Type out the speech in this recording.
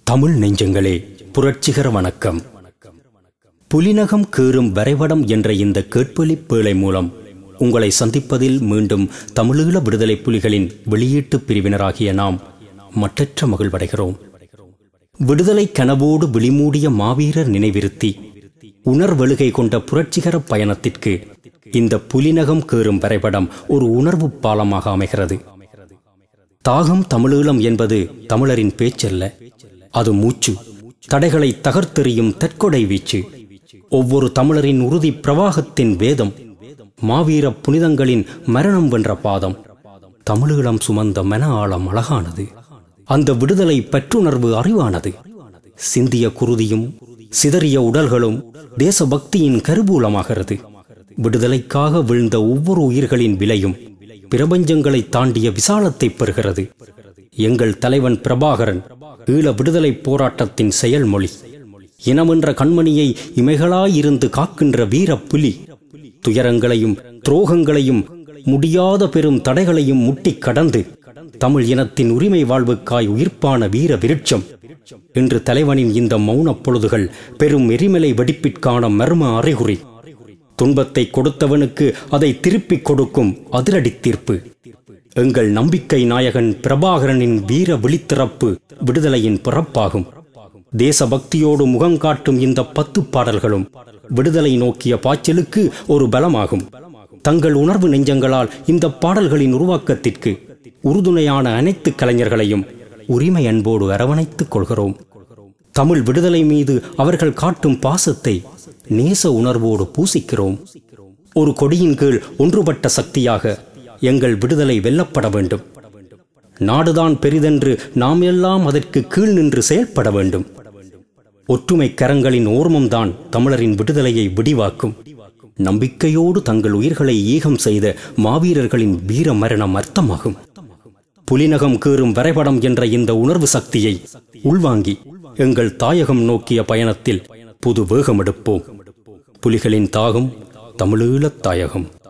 தமிழ் நெஞ்சங்களே புரட்சிகர வணக்கம் புலிநகம் கீறும் வரைபடம் என்ற இந்த கேட்பொலி பேழை மூலம் உங்களை சந்திப்பதில் மீண்டும் தமிழீழ விடுதலை புலிகளின் வெளியீட்டு பிரிவினராகிய நாம் மட்டற்ற மகிழ்வடைகிறோம் விடுதலை கனவோடு விழிமூடிய மாவீரர் நினைவிருத்தி உணர்வெழுகை கொண்ட புரட்சிகர பயணத்திற்கு இந்த புலிநகம் கேறும் வரைபடம் ஒரு உணர்வு பாலமாக அமைகிறது தாகம் தமிழீழம் என்பது தமிழரின் பேச்சல்ல அது மூச்சு தடைகளை தகர்த்தெறியும் தற்கொடை வீச்சு ஒவ்வொரு தமிழரின் உறுதி பிரவாகத்தின் வேதம் மாவீர புனிதங்களின் மரணம் வென்ற பாதம் தமிழீழம் சுமந்த மன ஆழம் அழகானது அந்த விடுதலை பற்றுணர்வு அறிவானது சிந்திய குருதியும் சிதறிய உடல்களும் தேசபக்தியின் கருவூலமாகிறது விடுதலைக்காக விழுந்த ஒவ்வொரு உயிர்களின் விலையும் பிரபஞ்சங்களை தாண்டிய விசாலத்தை பெறுகிறது எங்கள் தலைவன் பிரபாகரன் ஈழ விடுதலை போராட்டத்தின் செயல்மொழி இனமென்ற கண்மணியை இமைகளாயிருந்து காக்கின்ற வீர புலி துயரங்களையும் துரோகங்களையும் முடியாத பெரும் தடைகளையும் முட்டிக் கடந்து தமிழ் இனத்தின் உரிமை வாழ்வுக்காய் உயிர்ப்பான வீர விருட்சம் இன்று தலைவனின் இந்த மௌனப் பொழுதுகள் பெரும் எரிமலை வெடிப்பிற்கான மர்ம அறிகுறி துன்பத்தை கொடுத்தவனுக்கு அதை திருப்பிக் கொடுக்கும் அதிரடி தீர்ப்பு எங்கள் நம்பிக்கை நாயகன் பிரபாகரனின் வீர விழித்திறப்பு விடுதலையின் பிறப்பாகும் தேசபக்தியோடு முகங்காட்டும் இந்த பத்து பாடல்களும் விடுதலை நோக்கிய பாய்ச்சலுக்கு ஒரு பலமாகும் தங்கள் உணர்வு நெஞ்சங்களால் இந்த பாடல்களின் உருவாக்கத்திற்கு உறுதுணையான அனைத்து கலைஞர்களையும் உரிமை அன்போடு அரவணைத்துக் கொள்கிறோம் தமிழ் விடுதலை மீது அவர்கள் காட்டும் பாசத்தை நேச உணர்வோடு பூசிக்கிறோம் ஒரு கொடியின் கீழ் ஒன்றுபட்ட சக்தியாக எங்கள் விடுதலை வெல்லப்பட வேண்டும் நாடுதான் பெரிதென்று நாம் எல்லாம் அதற்கு கீழ் நின்று செயல்பட வேண்டும் ஒற்றுமை கரங்களின் ஓர்மம்தான் தமிழரின் விடுதலையை விடிவாக்கும் நம்பிக்கையோடு தங்கள் உயிர்களை ஈகம் செய்த மாவீரர்களின் வீர மரணம் அர்த்தமாகும் புலிநகம் கீறும் வரைபடம் என்ற இந்த உணர்வு சக்தியை உள்வாங்கி எங்கள் தாயகம் நோக்கிய பயணத்தில் புது வேகம் எடுப்போம் புலிகளின் தாகம் தமிழீழத் தாயகம்